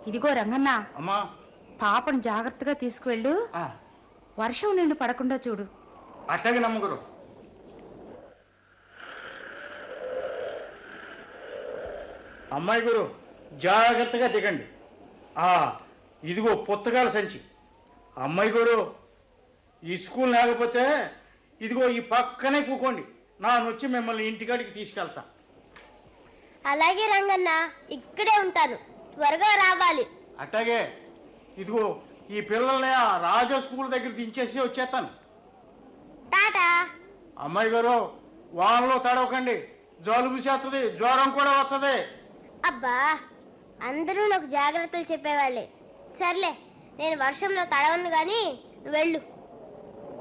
ఇదిగో రంగన్న అమ్మా పాపను జాగ్రత్తగా తీసుకువెళ్ళు ఆ, వర్షం నిండు పడకుండా చూడు అట్లాగే నమ్మగురు అమ్మాయి గురు జాగ్రత్తగా దిగండి ఆ ఇదిగో పుస్తకాల సంచి అమ్మాయి గురు ఈ స్కూల్ లేకపోతే ఇదిగో ఈ పక్కనే కూకోండి నానొచ్చి మిమ్మల్ని ఇంటికాడికి తీసుకెళ్తా అలాగే రంగన్న ఇక్కడే ఉంటాను త్వరగా రావాలి అట్లాగే ఇదిగో ఈ పిల్లల్ని ఆ రాజా స్కూల్ దగ్గర దించేసి వచ్చేస్తాను టాటా అమ్మాయి గారు వానలో తడవకండి జలుబు చేస్తుంది జ్వరం కూడా వస్తుంది అబ్బా అందరూ నాకు జాగ్రత్తలు చెప్పేవాళ్ళే సర్లే నేను వర్షంలో తడవను గాని నువ్వు వెళ్ళు